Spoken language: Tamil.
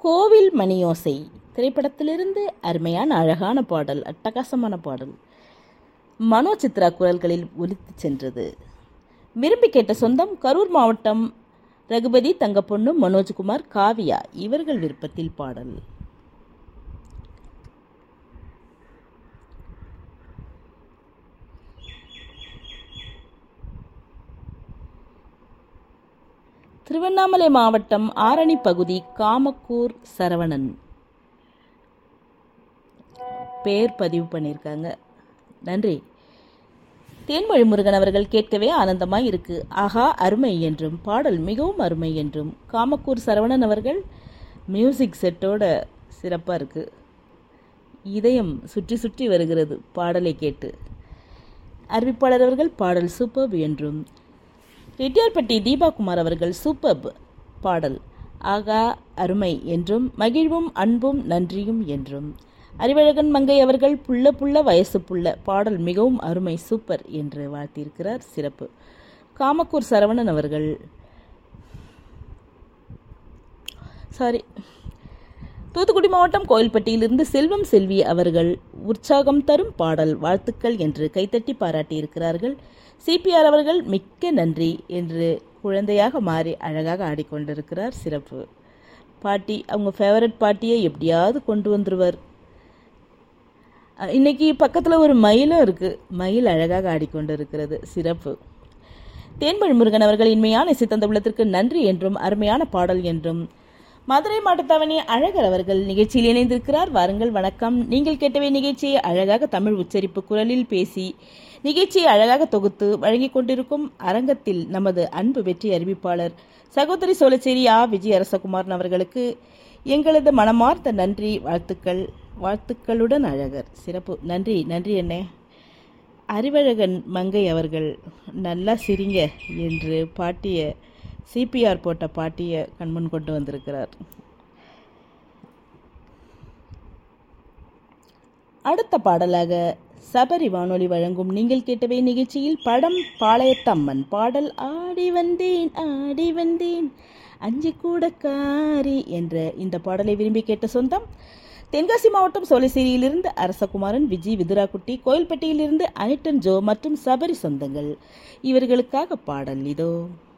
கோவில் மணியோசை திரைப்படத்திலிருந்து அருமையான அழகான பாடல் அட்டகாசமான பாடல் மனோ சித்ரா குரல்களில் ஒலித்து சென்றது விரும்பி கேட்ட சொந்தம் கரூர் மாவட்டம் ரகுபதி தங்கப்பொண்ணு மனோஜ்குமார் காவியா இவர்கள் விருப்பத்தில் பாடல் திருவண்ணாமலை மாவட்டம் ஆரணி பகுதி காமக்கூர் சரவணன் பேர் பதிவு பண்ணியிருக்காங்க நன்றி தேன்மொழி முருகன் அவர்கள் கேட்கவே ஆனந்தமாய் இருக்கு ஆஹா அருமை என்றும் பாடல் மிகவும் அருமை என்றும் காமக்கூர் சரவணன் அவர்கள் மியூசிக் செட்டோட சிறப்பாக இருக்கு இதயம் சுற்றி சுற்றி வருகிறது பாடலை கேட்டு அறிவிப்பாளர் அவர்கள் பாடல் சூப்பர்ப் என்றும் ரெட்டியார்பட்டி தீபாகுமார் அவர்கள் சூப்பர்ப் பாடல் ஆகா அருமை என்றும் மகிழ்வும் அன்பும் நன்றியும் என்றும் அறிவழகன் மங்கை அவர்கள் புள்ள புள்ள வயசு புள்ள பாடல் மிகவும் அருமை சூப்பர் என்று வாழ்த்தியிருக்கிறார் சிறப்பு காமக்கூர் சரவணன் அவர்கள் சாரி தூத்துக்குடி மாவட்டம் கோயில்பட்டியிலிருந்து செல்வம் செல்வி அவர்கள் உற்சாகம் தரும் பாடல் வாழ்த்துக்கள் என்று கைத்தட்டி பாராட்டியிருக்கிறார்கள் சிபிஆர் அவர்கள் மிக்க நன்றி என்று குழந்தையாக மாறி அழகாக ஆடிக்கொண்டிருக்கிறார் சிறப்பு பாட்டி அவங்க ஃபேவரட் பாட்டியை எப்படியாவது கொண்டு வந்துருவர் இன்னைக்கு பக்கத்தில் ஒரு மயிலும் இருக்குது மயில் அழகாக ஆடிக்கொண்டு இருக்கிறது சிறப்பு தேன்மொழி முருகன் அவர்கள் இன்மையான இசைத்தந்த உள்ளத்திற்கு நன்றி என்றும் அருமையான பாடல் என்றும் மதுரை மாட்டுத்தாவணி அழகர் அவர்கள் நிகழ்ச்சியில் இணைந்திருக்கிறார் வாருங்கள் வணக்கம் நீங்கள் கேட்டவை நிகழ்ச்சியை அழகாக தமிழ் உச்சரிப்பு குரலில் பேசி நிகழ்ச்சியை அழகாக தொகுத்து வழங்கிக் கொண்டிருக்கும் அரங்கத்தில் நமது அன்பு வெற்றி அறிவிப்பாளர் சகோதரி சோழச்சேரி ஆ விஜய் அரசகுமாரன் அவர்களுக்கு எங்களது மனமார்ந்த நன்றி வாழ்த்துக்கள் வாழ்த்துக்களுடன் அழகர் சிறப்பு நன்றி நன்றி அண்ணே அறிவழகன் மங்கை அவர்கள் நல்லா சிரிங்க என்று பாட்டிய சிபிஆர் போட்ட பாட்டியை கண்முன் கொண்டு வந்திருக்கிறார் அடுத்த பாடலாக சபரி வானொலி வழங்கும் நீங்கள் கேட்டவை நிகழ்ச்சியில் படம் பாளையத்தம்மன் பாடல் ஆடி வந்தேன் ஆடி வந்தேன் அஞ்சு கூட காரி என்ற இந்த பாடலை விரும்பி கேட்ட சொந்தம் தென்காசி மாவட்டம் சோலைசேரியிலிருந்து அரசகுமாரன் விஜய் விதுராக்குட்டி கோயில்பட்டியிலிருந்து அனிட்டன் ஜோ மற்றும் சபரி சொந்தங்கள் இவர்களுக்காக பாடல் இதோ